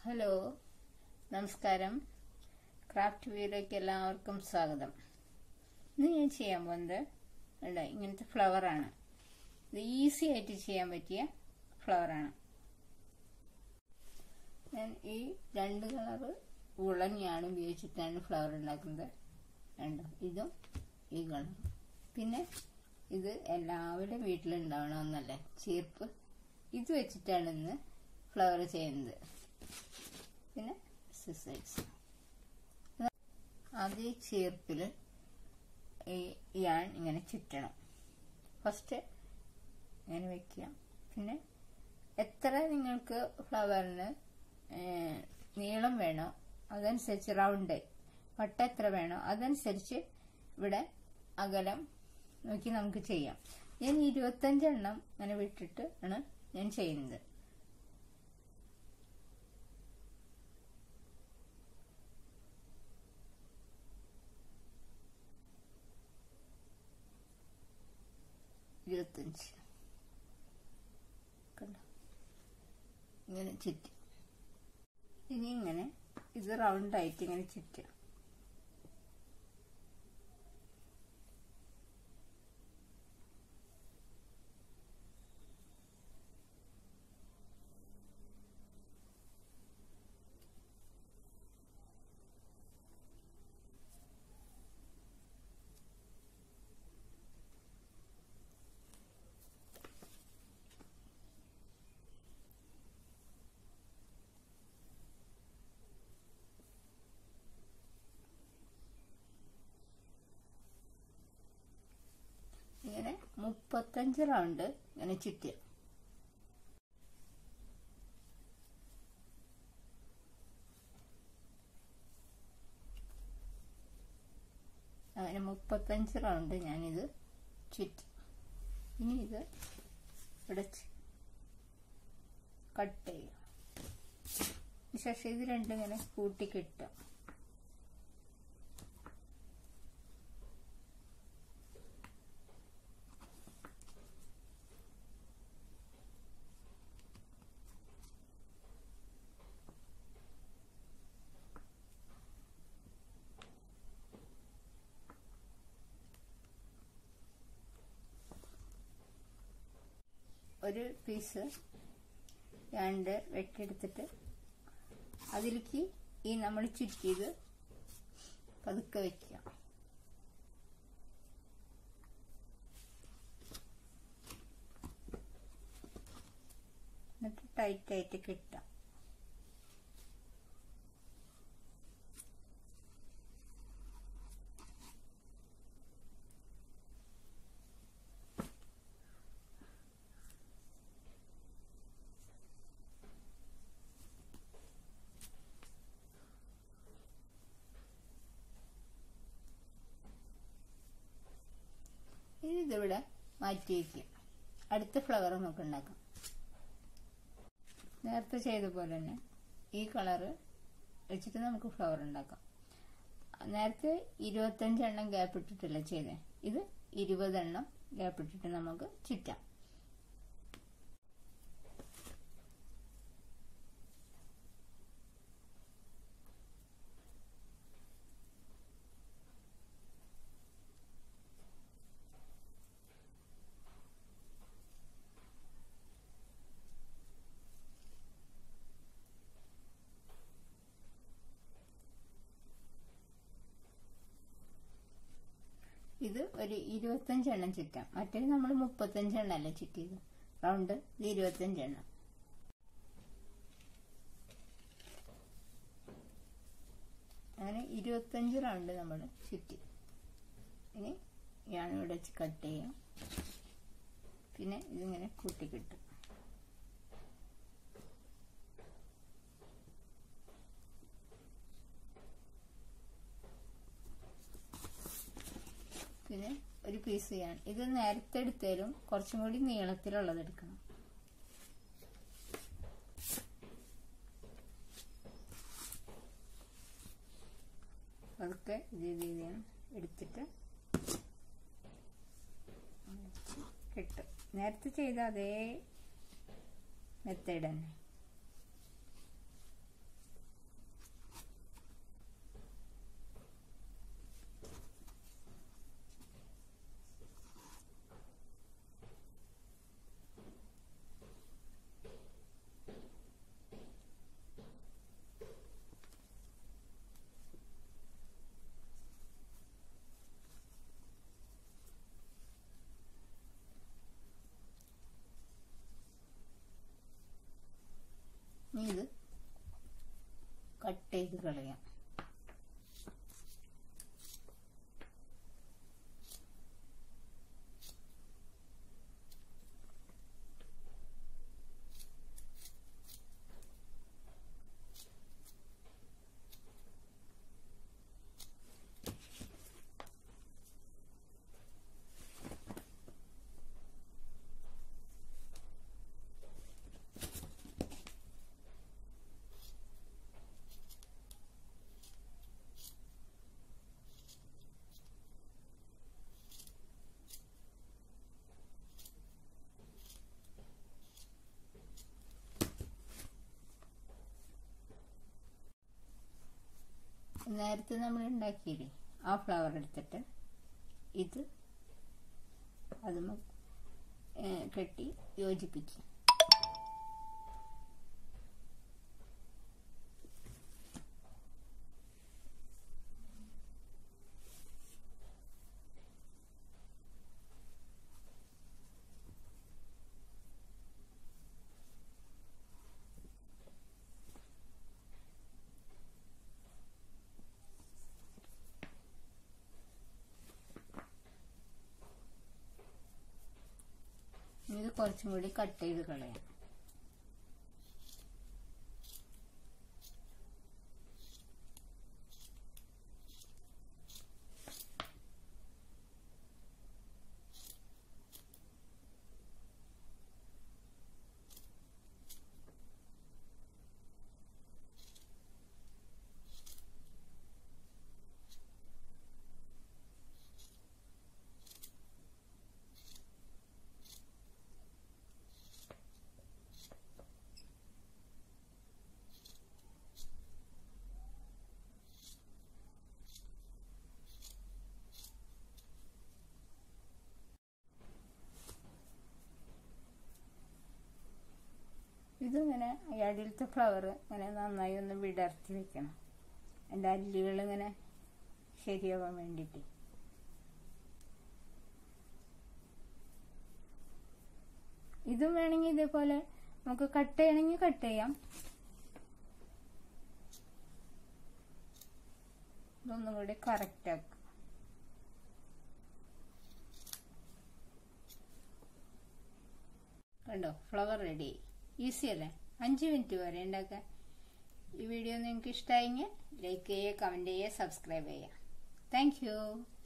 hello നമസ്കാരം craft വീഡിയോയ്ക്ക് എല്ലാവർക്കും സ്വാഗതം ഇന്ന് ഞാൻ ചെയ്യാൻ പോകുന്നത് ഉണ്ട് ഇങ്ങനത്തെ ഫ്ലവറാണ് ഇത് ഈസി ആയിട്ട് ചെയ്യാൻ പറ്റിയ ഫ്ലവറാണ് ഞാൻ ഈ രണ്ട് കളറ് ഉളഞ്ഞാണ് ഉപയോഗിച്ചിട്ടാണ് ഫ്ലവർ ഉണ്ടാക്കുന്നത് രണ്ട് ഇതും ഈ കളറും പിന്നെ ഇത് എല്ലാവരുടെ വീട്ടിലുണ്ടാവണമെന്നല്ലേ ചീർപ്പ് ഇത് വെച്ചിട്ടാണ് ഇന്ന് ഫ്ലവർ ചെയ്യുന്നത് പിന്നെ സിസേഴ്സ് ആദ്യം ഈ ചീർപ്പിൽ ഈ യാൺ ഇങ്ങനെ ചുറ്റണം ഫസ്റ്റ് ഇങ്ങനെ വെക്കുക പിന്നെ എത്ര നിങ്ങൾക്ക് ഫ്ലവറിന് നീളം വേണോ അതനുസരിച്ച് റൗണ്ട് വട്ട എത്ര വേണോ അതനുസരിച്ച് ഇവിടെ അകലം നോക്കി നമുക്ക് ചെയ്യാം ഞാൻ ഇരുപത്തഞ്ചെണ്ണം ഇങ്ങനെ വിട്ടിട്ട് ആണ് ഞാൻ ചെയ്യുന്നത് ഇരുപത്തഞ്ച് കണ്ടോ ഇങ്ങനെ ചുറ്റി ഇനി ഇങ്ങനെ ഇത് റൗണ്ടായിട്ട് ഇങ്ങനെ ചുറ്റുക ഇങ്ങനെ മുപ്പത്തഞ്ച് റൗണ്ട് ഇങ്ങനെ ചുറ്റുക അങ്ങനെ മുപ്പത്തഞ്ച് റൗണ്ട് ഞാനിത് ചുറ്റി ഇനി ഇത് ഇവിടെ കട്ട് ചെയ്യുക ശേഷം ഇത് രണ്ടും ഇങ്ങനെ കൂട്ടി കിട്ടുക ഒരു പീസ് രണ്ട് വെട്ടിയെടുത്തിട്ട് അതിലേക്ക് ഈ നമ്മൾ ചുറ്റിയത് പതുക്കെ വെക്കുക എന്നിട്ട് ടൈറ്റായിട്ട് കിട്ടാം ഇനി ഇതിവിടെ മാറ്റി വയ്ക്കുക അടുത്ത ഫ്ലവർ നമുക്ക് ഉണ്ടാക്കാം നേരത്തെ ചെയ്ത പോലെ തന്നെ ഈ കളറ് വെച്ചിട്ട് നമുക്ക് ഫ്ലവർ ഉണ്ടാക്കാം നേരത്തെ ഇരുപത്തഞ്ചെണ്ണം ഗ്യാപ്പ് ഇട്ടിട്ടല്ല ചെയ്തേ ഇത് ഇരുപതെണ്ണം ഗ്യാപ്പ് ഇട്ടിട്ട് നമുക്ക് ചുറ്റാം ഇത് ഒരു ഇരുപത്തഞ്ചെണ്ണം ചുറ്റാം മറ്റേ നമ്മൾ മുപ്പത്തഞ്ചെണ്ണം അല്ല ചുറ്റിയത് റൗണ്ട് ഇത് ഇരുപത്തഞ്ചെണ്ണം അങ്ങനെ ഇരുപത്തഞ്ച് റൗണ്ട് നമ്മൾ ചുറ്റി ഇനി ഞാനിവിടെ വെച്ച് കട്ട് ചെയ്യാം പിന്നെ ഇതിങ്ങനെ കൂട്ടി കിട്ടും പിന്നെ ഒരു പീസ് ചെയ്യാൻ ഇത് നേരത്തെ എടുത്താലും കുറച്ചും കൂടി നീളത്തിലുള്ളത് എടുക്കണം അതൊക്കെ ഇത് രീതിയാണ് എടുത്തിട്ട് കിട്ടും നേരത്തെ ചെയ്ത അതേ മെത്തേഡ് തന്നെ കട്ട് ചെയ്ത് കളയാം നേരത്തെ നമ്മൾ ഉണ്ടാക്കിയില്ലേ ആ ഫ്ലവർ എടുത്തിട്ട് ഇത് അത് കെട്ടി യോജിപ്പിക്കും ഇത് കുറച്ചും കൂടി കട്ട് ചെയ്ത് കളയാം ഇതിങ്ങനെ ഈ അടിയിലത്തെ ഫ്ലവർ ഇങ്ങനെ നന്നായി ഒന്ന് വിടർത്തി വെക്കണം എൻ്റെ അല്ലുകൾ ഇങ്ങനെ ശരിയാവാൻ വേണ്ടിയിട്ട് ഇതും വേണമെങ്കിൽ ഇതേപോലെ നമുക്ക് കട്ട് ചെയ്യണമെങ്കിൽ കട്ട് ചെയ്യാം ഇതൊന്നും കൂടി കറക്റ്റ് ആക്കാം കണ്ടോ ഫ്ലവർ റെഡി ഈസി അല്ലേ അഞ്ച് മിനിറ്റ് വരെ ഉണ്ടാക്കാൻ ഈ വീഡിയോ നിങ്ങൾക്ക് ഇഷ്ടമായെങ്കിൽ ലൈക്ക് ചെയ്യുക കമൻറ്റ് ചെയ്യുക സബ്സ്ക്രൈബ് ചെയ്യുക താങ്ക്